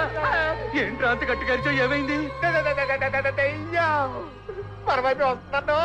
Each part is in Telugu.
ఏంట్రా అంత గట్టి కరిచో ఏమైంది దెయ్యం మరవైపు వస్తున్నాను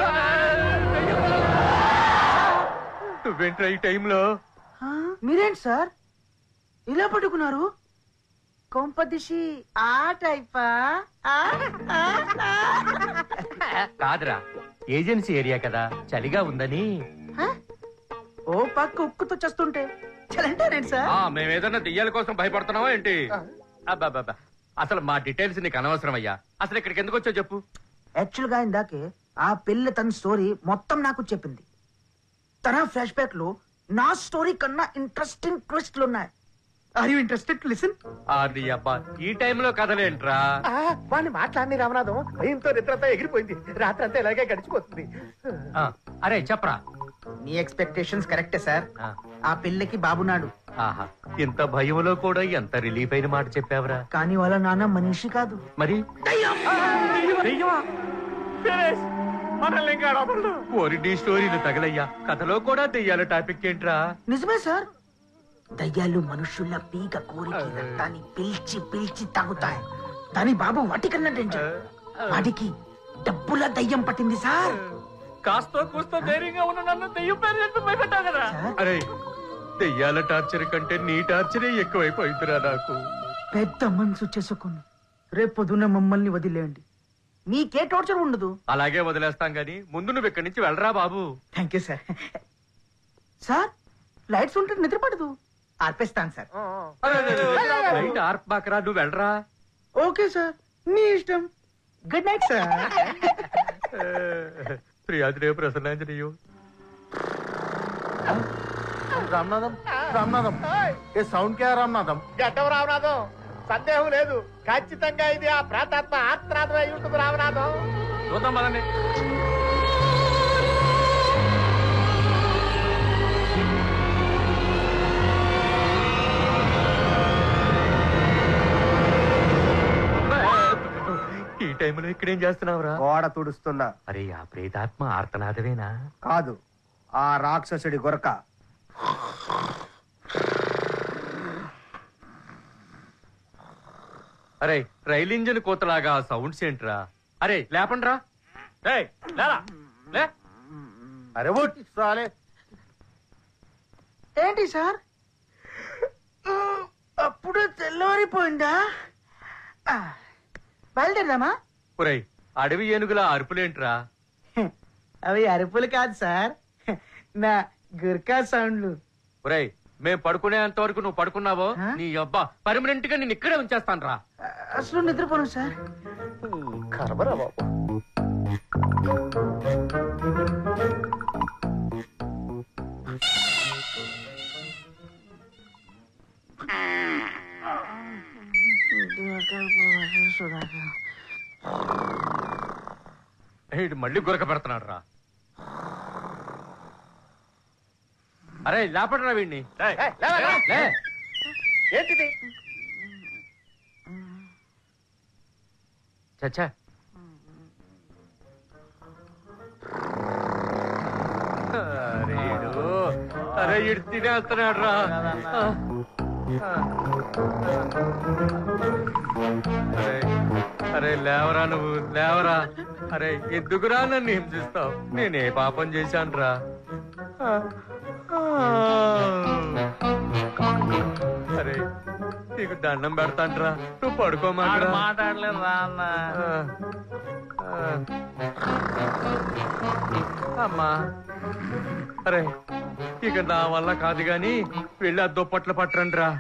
నువ్వేంట్రా ఈ టైంలో ఆ, మీరేంటి సార్ ఇలా పట్టుకున్నారు కొంపదిషి ఆ టైపా ఆ, ఆ, ఆ. కాదురా ఏజెన్సీ ఏరియా కదా చలిగా ఉందని ఆ? ఓ పక్క ఉక్కుతో చేస్తుంటే చలంటానండి సార్ ఆ మేమేదన్నా దెయ్యాల కోసం భయపడుతున్నావా ఏంటి అబ్బాబ్బా అసలు మా డీటెయిల్స్ నీకు అనవసరం అయ్యా అసలు ఇక్కడికి ఎందుకు వచ్చావు చెప్పు యాక్చువల్ గా ఇందాకే ఆ పిల్ల తన స్టోరీ మొత్తం నాకు చెప్పింది తన ఫ్లాష్ బ్యాక్ లో నా స్టోరీ కన్నా ఇంట్రెస్టింగ్ ట్విస్ట్లు ఉన్నాయి are you interested to listen అది అబ్బా ఈ టైంలో కథలేంట్రా వాడిని మాట్లాడి రామనాథం భయంతో నిద్రంతా ఎగిరిపోయింది రాత్రి అంతా ఇలాగే గడిచిపోతుంది ఆ, అరే చెప్పరా మీ ఎక్స్పెక్టేషన్స్ కరెక్టే సార్ ఆ, ఆ పిల్లకి బాబునాడు ఆహా ఇంత భయంలో కూడా ఎంత రిలీఫ్ అయిన మాట చెప్పావురా కానీ వాళ్ళ నాన్న మనిషి కాదు మరి దెయ్యమా? మనల్ని ఇంకా రాబడదు ఓరి నీ స్టోరీలు తగలయ్యా కథలో కూడా దెయ్యాల టాపిక్ ఏంట్రా నిజమే సార్ దయ్యాలు మనుషుల పీక కోరిక రక్తాన్ని పిలిచి పిలిచి తాగుతాయి దాని బాబు వాటికన్నా డేంజర్ వాడికి డబ్బుల దయ్యం పట్టింది సార్ కాస్తో కూస్తో ధైర్యంగా ఉన్న నన్ను దెయ్యం పేరు చెప్పి భయపెట్టావు కదా సార్ అరే దెయ్యాల టార్చర్ కంటే నీ టార్చరే ఎక్కువైపోయిందిరా నాకు పెద్ద మనసు చేసుకుని రేపొద్దున మమ్మల్ని వదిలేయండి మీకే టార్చర్ ఉండదు అలాగే వదిలేస్తాం గాని ముందు నువ్వు ఇక్కడి నుంచి వెళ్ళరా బాబు thank you sir sir lights ఉంటే నిద్ర పడదు ఆర్పేస్తాను సార్ బయట ఆర్ప్ బాకరా నువ్వు వెళ్ళరా ఓకే సార్ మీ ఇష్టం గుడ్ నైట్ సార్ ప్రియాదిరే ప్రసన్నాంజనేయు రామనాథం రామనాథం ఏ సౌండ్ క్యా రామనాథం గడ్డం రామనాథం సందేహం లేదు ఖచ్చితంగా ఇది ఆ ప్రాతాత్మ ఆత్రాత్మ అయి ఉంటుంది రామనాథం చూద్దాం మనని ఈ టైంలో ఇక్కడేం చేస్తున్నావురా గోడ తుడుస్తున్నా అరే ఆ ప్రేతాత్మ ఆర్తనాదవేనా కాదు ఆ రాక్షసుడి గొరక అరే రైలు ఇంజన్ కోతలాగా సౌండ్స్ ఏంట్రా అరే లేపండ్రా ఏయ్, లేరా లే అరే ఉట్ సాలే ఏంటి సార్ అప్పుడు తెల్లవారిపోయిందా ఆ, బయలుదేరదామా ఒరేయ్ అడవి ఏనుగుల అరుపులేంట్రా అవి అరుపులు కాదు సార్ నా గుర్కా సౌండ్లు ఒరేయ్ మేం పడుకునేంత వరకు నువ్వు పడుకున్నావో ఆ? నీ అబ్బా పర్మనెంట్ గా నేను ఇక్కడే ఉంచేస్తాను రా అసలు నిద్రపోను సార్ కర్మరా బాబు ఇటు మళ్ళీ గురక పెడుతున్నాడు రా అరే లేపడరా వీడిని ఏయ్, లేవా, లేవా. లే ఏంటిది చచ్చా అరే ఈడు, అరే ఇడు తినేస్తున్నాడు రా అరే అరే లేవరా నువ్వు లేవరా అరే ఎందుకురా నన్ను హింసిస్తావు నేనే పాపం చేశాను రా అరే నీకు దండం పెడతాంట్రా నువ్వు పడుకోమాటరా మాట్లాడలేదు రా అన్న ఆ. ఆ. అమ్మా అరే ఇక నా వల్ల కాదు గాని వెళ్ళి ఆ దుప్పట్లు పట్టరండి రా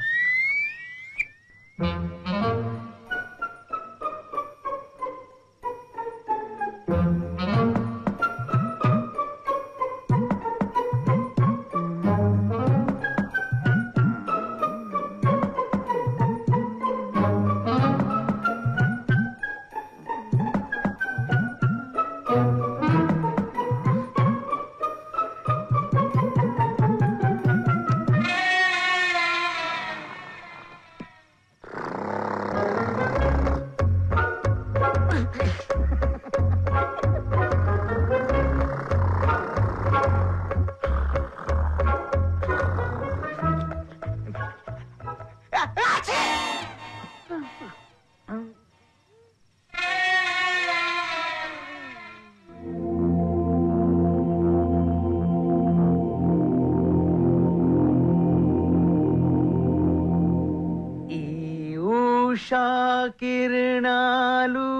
ఉషా కిరణాలు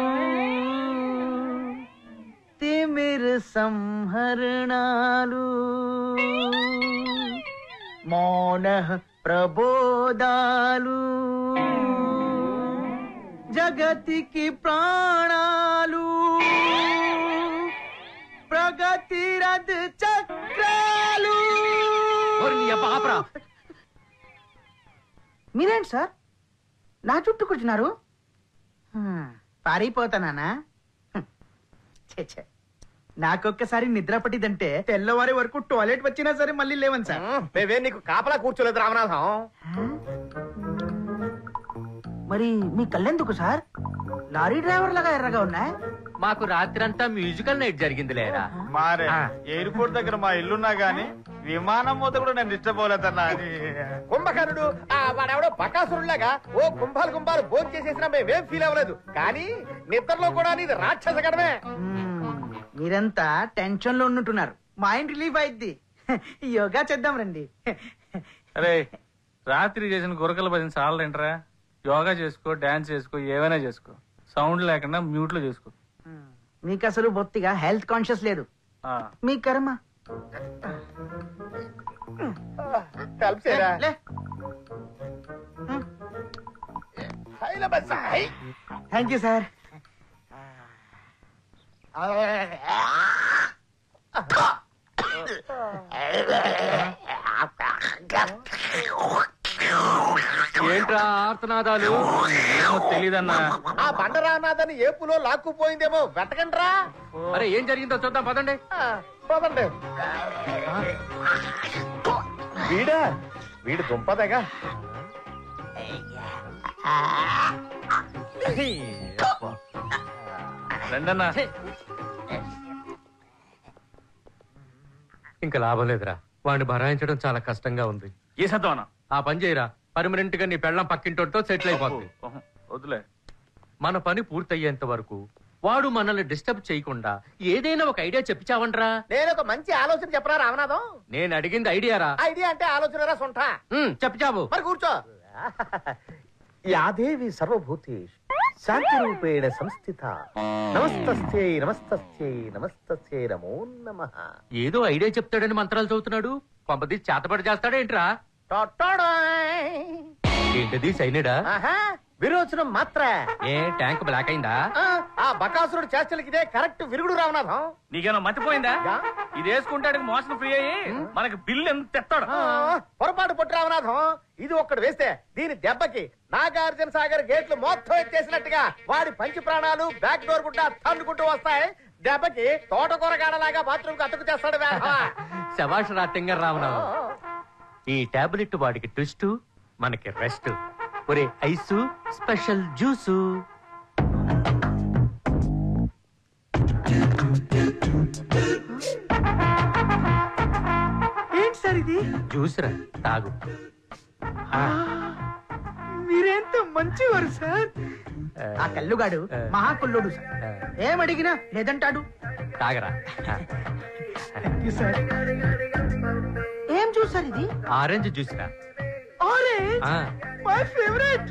తిమిర సంహరణాలు మౌన ప్రబోధాలు జగతికి ప్రాణాలు ప్రగతి రథ చక్రాలు మీరేంటి సార్ నా చుట్టూ కూర్చున్నారు హ్మ్, పారిపోతానా హ్మ్, ఛే, ఛే. నాకొక్కసారి నిద్ర పట్టిదంటే తెల్లవారి వరకు టాయిలెట్ వచ్చినా సరే మళ్ళీ లేవని సార్ మేమే నీకు కాపలా కూర్చోలేదు రామనాథం మరి మీ కళ్ళెందుకు సార్ లారీ డ్రైవర్ లాగా ఎర్రగా ఉన్నాయి మాకు రాత్రంతా మ్యూజికల్ నైట్ జరిగింది లేరా మారే ఆ. ఎయిర్పోర్ట్ దగ్గర మా ఇల్లున్నా గానీ విమానం మూత కూడా నేను డిస్టర్బ్ అవ్వలేదన్నా అది కుంభకర్ణుడు ఆ వాడెవడో బకాసురులాగా ఓ కుంభాలు కుంభాలు భోజనం చేసేసినా మేమేం ఫీల్ అవ్వలేదు కానీ నిద్రలో కూడా నీది రాక్షస గడమే మ్మ్, మీరంతా టెన్షన్ లో ఉన్నట్టున్నారు మైండ్ రిలీఫ్ అయిద్ది యోగా చేద్దాం రండి అరే రాత్రి చేసిన గురకల భజన చాలంటరా యోగా చేసుకో డాన్స్ చేసుకో ఏమైనా చేసుకో సౌండ్ లేకుండా మ్యూట్ లో చేసుకో మీకు అసలు బొత్తిగా హెల్త్ కాన్షియస్ లేదు ఆ. మీ కర్మ హెల్ప్ చేయరా లే హైల బస్స, హై. థ్యాంక్ యూ సార్ ఏంట్రా ఆర్తనాదాలు ఏమో తెలీదన్నా ఆ బండరానాథని ఏపులో లాక్కుపోయిందేమో వెతకండ్రా అరే ఏం జరిగిందో చూద్దాం పదండి ఆ, పోదండి వీడా వీడు దుంపదగా రండన్నా ఇంకా లాభం లేదురా వాడిని భరాయించడం చాలా కష్టంగా ఉంది ఏ సత్వనా ఆ పని చేయరా పర్మనెంట్ గా నీ పెళ్ళం పక్కింటోతో సెటిల్ అయిపోతుంది వద్దులే మన పని పూర్తయ్యేంత వరకు వాడు మనల్ని డిస్టర్బ్ చేయకుండా ఏదైనా ఒక ఐడియా చెప్పిచావంట్రా నేను ఒక మంచి ఆలోచన చెప్పరా రామనాథం నేను అడిగింది ఐడియారా ఐడియా అంటే ఆలోచన రా సొంట చెప్పిచావు మరి కూర్చో యాదేవి సర్వభూతేష్ శాంతి రూపేణ సంస్థిత నమస్తస్యై నమస్తస్యై నమస్తస్యై నమో నమ ఏదో ఐడియా చెప్తాడని మంత్రాలు చదువుతున్నాడు పంపది చేతపడి చేస్తాడేంట్రా ఏంటది సైనిడా విరోచనం మాత్ర ఏ ట్యాంక్ బ్లాక్ అయిందా ఆ, ఆ బకాసురుడు చేష్టలకి ఇదే కరెక్ట్ విరుగుడు రామనాథం నీకేమో మతిపోయిందా యా? ఇది వేసుకుంటాడు మోషన్ ఫ్రీ అయ్యి మనకి బిల్లు ఎంత తెస్తాడు ఆ, పొరపాటు పొట్టు రామనాథం ఇది ఒక్కడు వేస్తే దీని దెబ్బకి నాగార్జున సాగర్ గేట్లు మొత్తం ఎత్తేసినట్టుగా వాడి పంచి ప్రాణాలు బ్యాక్ డోర్ గుడ్డ తన్నుకుంటూ వస్తాయి దెబ్బకి తోటకూర గాడలాగా బాత్రూమ్ కి అతుకు చేస్తాడు వేధవ. శభాష్ రా తింగర్ రావణం ఈ టాబ్లెట్ వాడికి ట్విస్ట్ మనకి రెస్ట్ ఒరే ఐసు స్పెషల్ జ్యూసు ఏంటి సార్ ఇది జ్యూస్ రా తాగు మీరెంత మంచివారు సార్ ఆ, ఆ కల్లుగాడు ఆ. మహా కుల్లుడు సార్ ఆ, ఏమడిగినా లేదంటాడు తాగరా సార్ ఏం చూసారు ఇది ఆరెంజ్ జ్యూస్ రా ఆరెంజ్ ఆ, my favourite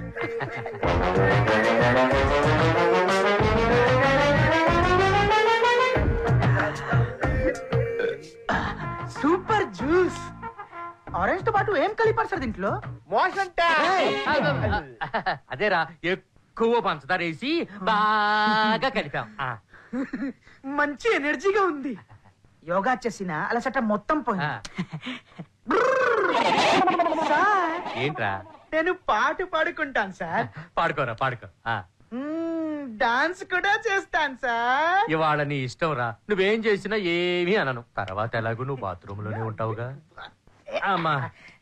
super juice orange తో పాటు ఏం కలిపారు సార్ దీంట్లో మోషన్ ట్యాప్. అదేరా ఎక్కువ పంచదార వేసి బాగా కలిపాం ఆ, మంచి ఎనర్జీగా ఉంది యోగా చేసిన అలసట మొత్తం ఆ. పోయింది సార్ ఏంట్రా నేను పాట పాడుకుంటాను సార్ పాడుకోరా పాడుకో ఆ, మ్మ్, డాన్స్ కూడా చేస్తాను సార్ ఇవాళ నీ ఇష్టం రా నువ్వేం చేసినా ఏమీ అనను తర్వాత ఎలాగో నువ్వు బాత్రూమ్ లోనే ఉంటావుగా అమ్మా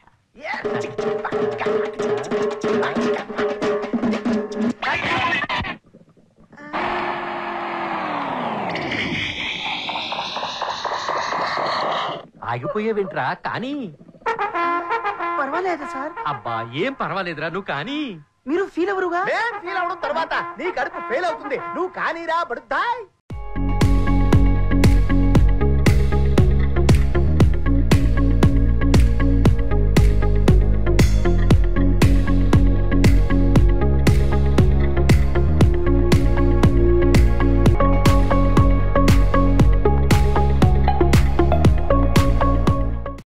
ఆగిపోయేవింట్రా కానీ పర్వాలేదు సార్ అబ్బా ఏం పర్వాలేదురా నువ్వు కానీ మీరు ఫీల్ ఎవరుగా మేం ఫీల్ అవడం తర్వాత నీ కడుపు ఫెయిల్ అవుతుంది నువ్వు కానీరా పడుతాయి